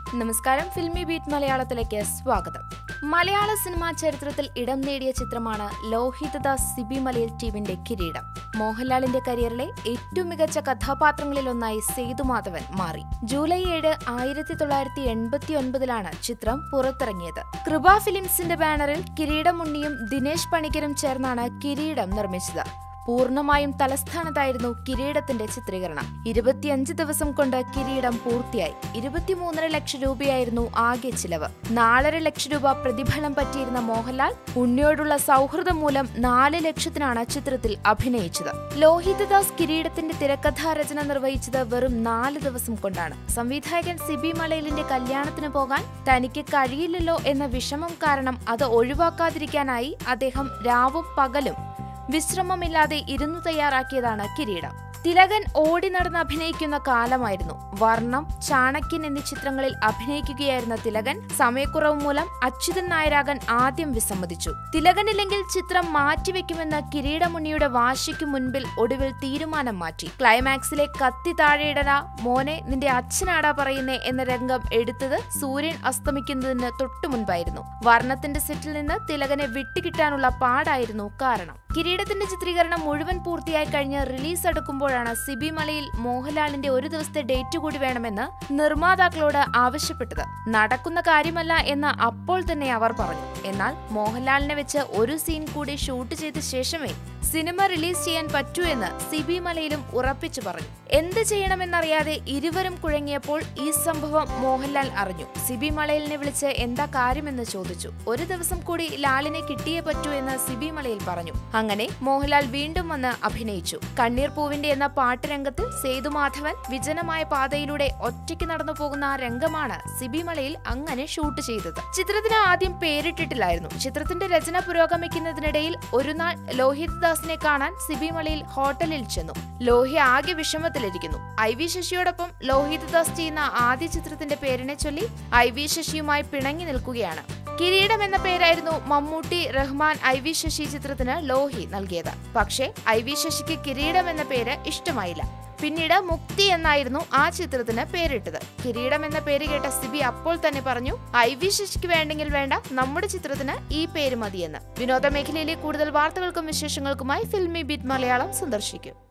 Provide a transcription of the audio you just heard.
നമസ്കാരം filmy beat മലയാളത്തിലേക്ക് സ്വാഗതം മലയാള സിനിമാ ചരിത്രത്തിൽ ഇടം നേടിയ ചിത്രമാണ് ലോഹിതദാസ് സിബി മലയിൽ ടീമിന്റെ കിരീടം മോഹൻലാലിന്റെ കരിയറിലെ ഏറ്റവും മികച്ച കഥാപാത്രങ്ങളിലൊന്നായി സേതുമാധവൻ മാറി ജൂലൈ ഏഴ് ആയിരത്തി തൊള്ളായിരത്തി എൺപത്തി ഒൻപതിലാണ് ചിത്രം പുറത്തിറങ്ങിയത് കൃപ ഫിലിംസിന്റെ ബാനറിൽ കിരീടമുണ്ണിയും ദിനേശ് പണിക്കരും ചേർന്നാണ് കിരീടം നിർമ്മിച്ചത് പൂർണ്ണമായും തലസ്ഥാനത്തായിരുന്നു കിരീടത്തിന്റെ ചിത്രീകരണം ഇരുപത്തിയഞ്ച് ദിവസം കൊണ്ട് കിരീടം പൂർത്തിയായി ഇരുപത്തിമൂന്നര ലക്ഷം രൂപയായിരുന്നു ആകെ ചിലവ് നാലര ലക്ഷം രൂപ പ്രതിഫലം പറ്റിയിരുന്ന മോഹൻലാൽ ഉണ്ണിയോടുള്ള സൗഹൃദം മൂലം നാല് ലക്ഷത്തിനാണ് ചിത്രത്തിൽ അഭിനയിച്ചത് ലോഹിതദാസ് കിരീടത്തിന്റെ തിരക്കഥാരചന നിർവഹിച്ചത് വെറും നാല് ദിവസം കൊണ്ടാണ് സംവിധായകൻ സിബി മലയിലിന്റെ കല്യാണത്തിന് പോകാൻ തനിക്ക് കഴിയില്ലല്ലോ എന്ന വിഷമം കാരണം അത് ഒഴിവാക്കാതിരിക്കാനായി അദ്ദേഹം രാവും പകലും വിശ്രമമില്ലാതെ ഇരുന്നു തയ്യാറാക്കിയതാണ് കിരീടം തിലകൻ ഓടി നടന്ന് അഭിനയിക്കുന്ന കാലമായിരുന്നു വർണ്ണം ചാണക്യൻ എന്നീ ചിത്രങ്ങളിൽ അഭിനയിക്കുകയായിരുന്ന തിലകൻ സമയക്കുറവ് മൂലം അച്യുതൻ നായരാകാൻ ആദ്യം വിസമ്മതിച്ചു തിലകനില്ലെങ്കിൽ ചിത്രം മാറ്റിവെക്കുമെന്ന് കിരീടമുണ്ണിയുടെ വാശിക്കു മുൻപിൽ ഒടുവിൽ തീരുമാനം മാറ്റി ക്ലൈമാക്സിലെ കത്തി താഴെയിടല മോനെ നിന്റെ അച്ഛനാടാ പറയുന്നേ എന്ന രംഗം എടുത്തത് സൂര്യൻ അസ്തമിക്കുന്നതിന് തൊട്ടു മുൻപായിരുന്നു വർണ്ണത്തിന്റെ സെറ്റിൽ നിന്ന് തിലകനെ വിട്ടുകിട്ടാനുള്ള പാടായിരുന്നു കാരണം കിരീടത്തിന്റെ ചിത്രീകരണം മുഴുവൻ പൂർത്തിയായി കഴിഞ്ഞ് റിലീസ് അടുക്കുമ്പോഴാണ് സിബി മലയിൽ മോഹൻലാലിന്റെ ഒരു ദിവസത്തെ ഡേറ്റ് കൂടി വേണമെന്ന് നിർമ്മാതാക്കളോട് ആവശ്യപ്പെട്ടത് നടക്കുന്ന കാര്യമല്ല എന്ന് അപ്പോൾ തന്നെ അവർ പറഞ്ഞു എന്നാൽ മോഹൻലാലിനെ വെച്ച് ഒരു സീൻ കൂടി ഷൂട്ട് ചെയ്ത ശേഷമേ സിനിമ റിലീസ് ചെയ്യാൻ പറ്റൂ എന്ന് സിബി മലയിലും ഉറപ്പിച്ചു പറഞ്ഞു എന്ത് ചെയ്യണമെന്നറിയാതെ ഇരുവരും കുഴങ്ങിയപ്പോൾ ഈ സംഭവം മോഹൻലാൽ അറിഞ്ഞു സിബി മലയിലിനെ വിളിച്ച് എന്താ കാര്യമെന്ന് ചോദിച്ചു ഒരു ദിവസം കൂടി ലാലിനെ കിട്ടിയേ പറ്റൂ എന്ന് സിബി മലയിൽ പറഞ്ഞു അങ്ങനെ മോഹൻലാൽ വീണ്ടും വന്ന് അഭിനയിച്ചു കണ്ണീർ പൂവിന്റെ എന്ന പാട്ട് രംഗത്തിൽ സേതുമാധവൻ വിജനമായ പാതയിലൂടെ ഒറ്റയ്ക്ക് നടന്നു പോകുന്ന ആ രംഗമാണ് സിബി മലയിൽ അങ്ങനെ ഷൂട്ട് ചെയ്തത് ചിത്രത്തിന് ആദ്യം പേരിട്ടിട്ടില്ലായിരുന്നു ചിത്രത്തിന്റെ രചന പുരോഗമിക്കുന്നതിനിടയിൽ ഒരു നാൾ ലോഹിത് ദാസിനെ കാണാൻ സിബി മലയിൽ ഹോട്ടലിൽ ചെന്നു ലോഹി ആകെ വിഷമത്തിലിരിക്കുന്നു ഐ വി ശശിയോടൊപ്പം ലോഹിത് ദാസ് ചെയ്യുന്ന ആദ്യ ചിത്രത്തിന്റെ പേരിനെ ചൊല്ലി ഐ വി ശശിയുമായി പിണങ്ങി നിൽക്കുകയാണ് കിരീടം എന്ന പേരായിരുന്നു മമ്മൂട്ടി റഹ്മാൻ ഐ വി ശശി ചിത്രത്തിന് ലോഹി നൽകിയത് പക്ഷേ ഐ വി ശശിക്ക് കിരീടം എന്ന പേര് ഇഷ്ടമായില്ല പിന്നീട് മുക്തി എന്നായിരുന്നു ആ ചിത്രത്തിന് പേരിട്ടത് കിരീടം എന്ന പേര് കേട്ട സിബി അപ്പോൾ തന്നെ പറഞ്ഞു ഐ വി ശശിക്ക് വേണ്ടെങ്കിൽ വേണ്ട നമ്മുടെ ചിത്രത്തിന് ഈ പേര് മതിയെന്ന് വിനോദ മേഖലയിലെ കൂടുതൽ വാർത്തകൾക്കും വിശേഷങ്ങൾക്കുമായി ഫിൽമി ബീറ്റ് മലയാളം സന്ദർശിക്കും